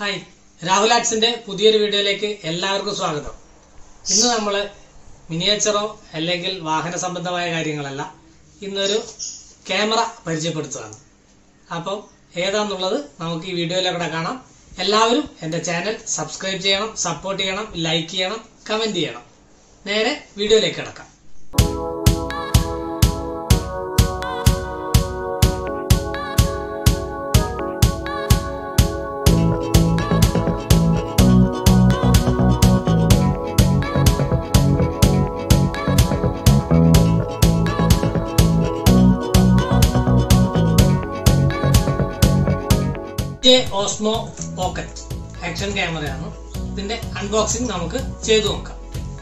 hi Rahul ആർട്സിന്റെ പുതിയൊരു വീഡിയോയിലേക്ക് എല്ലാവർക്കും സ്വാഗതം ഇന്ന് നമ്മൾ മിനിയേച്ചറോ അല്ലെങ്കിൽ വാഹന സംബന്ധമായ കാര്യങ്ങളല്ല ഇന്നൊരു ക്യാമറ പരിചയപ്പെടുത്തുകയാണ് അപ്പം ഏതാന്നുള്ളത് നമുക്ക് ഈ വീഡിയോയിലൂടെ കാണാം എല്ലാവരും എൻ്റെ ചാനൽ സബ്സ്ക്രൈബ് ചെയ്യണം സപ്പോർട്ട് ചെയ്യണം ലൈക്ക് ചെയ്യണം കമൻറ്റ് ചെയ്യണം നേരെ വീഡിയോയിലേക്ക് കിടക്കാം ജെ ഓസ്മോ പോക്കറ്റ് ആക്ഷൻ ക്യാമറയാണ് ഇതിന്റെ അൺബോക്സിംഗ് നമുക്ക് ചെയ്തു നോക്കാം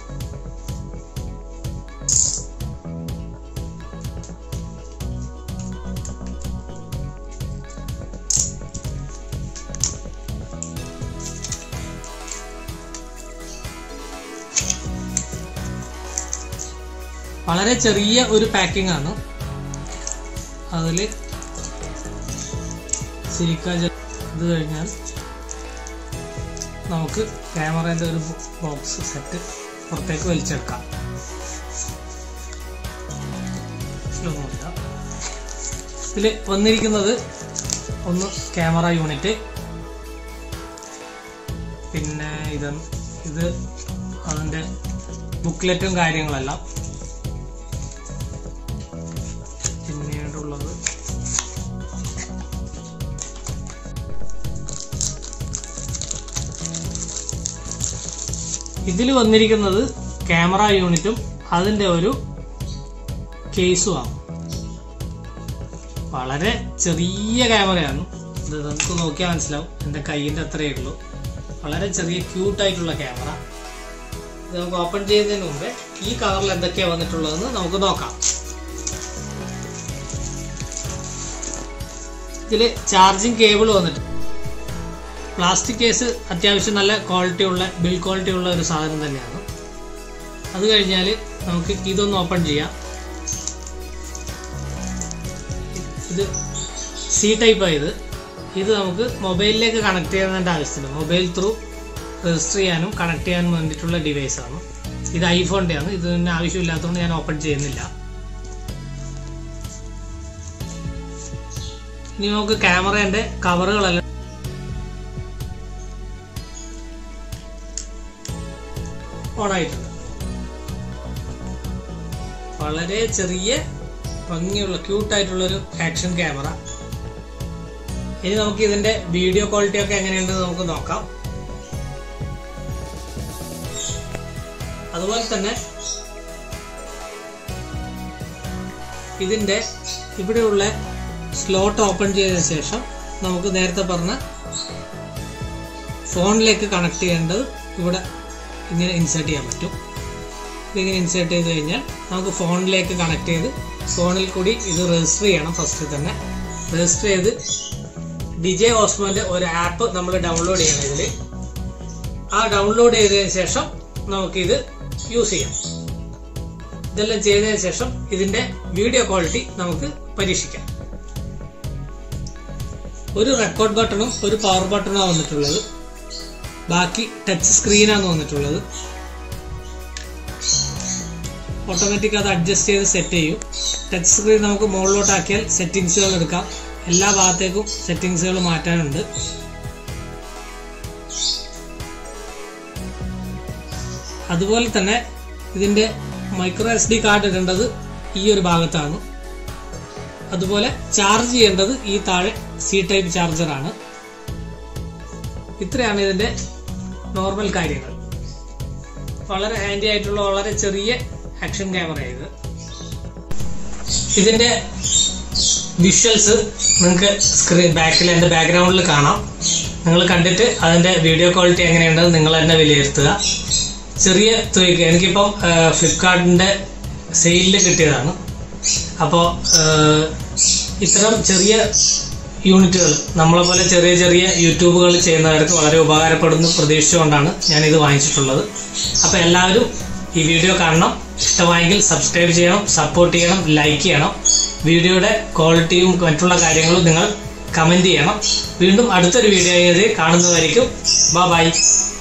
വളരെ ചെറിയ ഒരു പാക്കിംഗ് ആണ് അതില് സിലിക്ക ജെൽ ഇത് കഴിഞ്ഞാൽ നമുക്ക് ക്യാമറയുടെ ഒരു ബോക്സ് സെറ്റ് പുറത്തേക്ക് വലിച്ചെടുക്കാം ഇതിൽ വന്നിരിക്കുന്നത് ഒന്ന് ക്യാമറ യൂണിറ്റ് പിന്നെ ഇത് ഇത് അതിൻ്റെ ബുക്ക്ലെറ്റും കാര്യങ്ങളെല്ലാം പിന്നീടുള്ളത് ഇതിൽ വന്നിരിക്കുന്നത് ക്യാമറ യൂണിറ്റും അതിൻ്റെ ഒരു കേസുമാണ് വളരെ ചെറിയ ക്യാമറയാണ് ഇത് നമുക്ക് നോക്കിയാൽ മനസ്സിലാവും എൻ്റെ കയ്യിൻ്റെ അത്രയേ ഉള്ളൂ വളരെ ചെറിയ ക്യൂട്ടായിട്ടുള്ള ക്യാമറ ഇത് നമുക്ക് ഓപ്പൺ ചെയ്യുന്നതിന് മുമ്പേ ഈ കവറിൽ എന്തൊക്കെയാണ് വന്നിട്ടുള്ളതെന്ന് നമുക്ക് നോക്കാം ഇതിൽ ചാർജിങ് കേബിൾ വന്നിട്ട് പ്ലാസ്റ്റിക് കേസ് അത്യാവശ്യം നല്ല ക്വാളിറ്റി ഉള്ള ബിൽ ക്വാളിറ്റി ഉള്ള ഒരു സാധനം തന്നെയാണ് അത് കഴിഞ്ഞാൽ നമുക്ക് ഇതൊന്ന് ഓപ്പൺ ചെയ്യാം ഇത് സി ടൈപ്പ് ആയത് ഇത് നമുക്ക് മൊബൈലിലേക്ക് കണക്ട് ചെയ്യുന്നതിൻ്റെ ആവശ്യത്തിന് മൊബൈൽ ത്രൂ രജിസ്റ്റർ ചെയ്യാനും കണക്ട് ചെയ്യാനും വേണ്ടിയിട്ടുള്ള ഡിവൈസാണ് ഇത് ഐഫോണിൻ്റെ ആണ് ഇതിന് ആവശ്യമില്ലാത്തതുകൊണ്ട് ഞാൻ ഓപ്പൺ ചെയ്യുന്നില്ല ഇനി നമുക്ക് ക്യാമറേൻ്റെ കവറുകളെല്ലാം ഓണായിട്ടുണ്ട് വളരെ ചെറിയ ഭംഗിയുള്ള ക്യൂട്ടായിട്ടുള്ളൊരു ആക്ഷൻ ക്യാമറ ഇനി നമുക്ക് ഇതിന്റെ വീഡിയോ ക്വാളിറ്റി ഒക്കെ എങ്ങനെയുണ്ടെന്ന് നമുക്ക് നോക്കാം അതുപോലെ തന്നെ ഇതിന്റെ ഇവിടെയുള്ള സ്ലോട്ട് ഓപ്പൺ ചെയ്തതിനു ശേഷം നമുക്ക് നേരത്തെ പറഞ്ഞ ഫോണിലേക്ക് കണക്ട് ചെയ്യേണ്ടത് ഇവിടെ ഇങ്ങനെ ഇൻസേർട്ട് ചെയ്യാൻ പറ്റും ഇതിങ്ങനെ ഇൻസേർട്ട് ചെയ്ത് കഴിഞ്ഞാൽ നമുക്ക് ഫോണിലേക്ക് കണക്ട് ചെയ്ത് ഫോണിൽ കൂടി ഇത് രജിസ്റ്റർ ചെയ്യണം ഫസ്റ്റ് തന്നെ രജിസ്റ്റർ ചെയ്ത് ഡിജെ ഓസ്മോന്റെ ഒരു ആപ്പ് നമ്മൾ ഡൗൺലോഡ് ചെയ്യണം ഇതിൽ ആ ഡൗൺലോഡ് ചെയ്തതിന് ശേഷം നമുക്കിത് യൂസ് ചെയ്യാം ഇതെല്ലാം ചെയ്തതിന് ശേഷം ഇതിന്റെ വീഡിയോ ക്വാളിറ്റി നമുക്ക് പരീക്ഷിക്കാം ഒരു റെക്കോർഡ് ബട്ടണും ഒരു പവർ ബട്ടണും വന്നിട്ടുള്ളത് ബാക്കി ടച്ച് സ്ക്രീനാണ് വന്നിട്ടുള്ളത് ഓട്ടോമാറ്റിക് അത് അഡ്ജസ്റ്റ് ചെയ്ത് സെറ്റ് ചെയ്യും ടച്ച് സ്ക്രീൻ നമുക്ക് മുകളിലോട്ടാക്കിയാൽ സെറ്റിങ്സുകൾ എടുക്കാം എല്ലാ ഭാഗത്തേക്കും സെറ്റിങ്സുകൾ മാറ്റാനുണ്ട് അതുപോലെ തന്നെ ഇതിന്റെ മൈക്രോ എസ് ഡി കാർഡ് ഇടേണ്ടത് ഈ ഒരു ഭാഗത്താണ് അതുപോലെ ചാർജ് ചെയ്യേണ്ടത് ഈ താഴെ സി ടൈപ്പ് ചാർജറാണ് ഇത്രയാണ് ഇതിന്റെ നോർമൽ കാര്യങ്ങൾ വളരെ ഹാൻഡി ആയിട്ടുള്ള വളരെ ചെറിയ ആക്ഷൻ ക്യാമറ ഇത് ഇതിന്റെ വിഷ്വൽസ് നിങ്ങൾക്ക് സ്ക്രീൻ ബാക്കിൽ എൻ്റെ ബാക്ക്ഗ്രൗണ്ടിൽ കാണാം നിങ്ങൾ കണ്ടിട്ട് അതിന്റെ വീഡിയോ ക്വാളിറ്റി എങ്ങനെയുണ്ടെന്ന് നിങ്ങൾ തന്നെ വിലയിരുത്തുക ചെറിയ തുകയ്ക്ക് എനിക്കിപ്പം ഫ്ലിപ്കാർട്ടിന്റെ സെയിലിൽ കിട്ടിയതാണ് അപ്പോൾ ഇത്തരം ചെറിയ യൂണിറ്റുകൾ നമ്മളെ പോലെ ചെറിയ ചെറിയ യൂട്യൂബുകൾ ചെയ്യുന്നവർക്ക് വളരെ ഉപകാരപ്പെടുന്നു പ്രതീക്ഷിച്ചുകൊണ്ടാണ് ഞാൻ ഇത് വാങ്ങിച്ചിട്ടുള്ളത് അപ്പോൾ എല്ലാവരും ഈ വീഡിയോ കാണണം ഇഷ്ടമായെങ്കിൽ സബ്സ്ക്രൈബ് ചെയ്യണം സപ്പോർട്ട് ചെയ്യണം ലൈക്ക് ചെയ്യണം വീഡിയോയുടെ ക്വാളിറ്റിയും മറ്റുള്ള കാര്യങ്ങളും നിങ്ങൾ കമൻറ്റ് ചെയ്യണം വീണ്ടും അടുത്തൊരു വീഡിയോ കാണുന്നതായിരിക്കും ബൈ ബൈ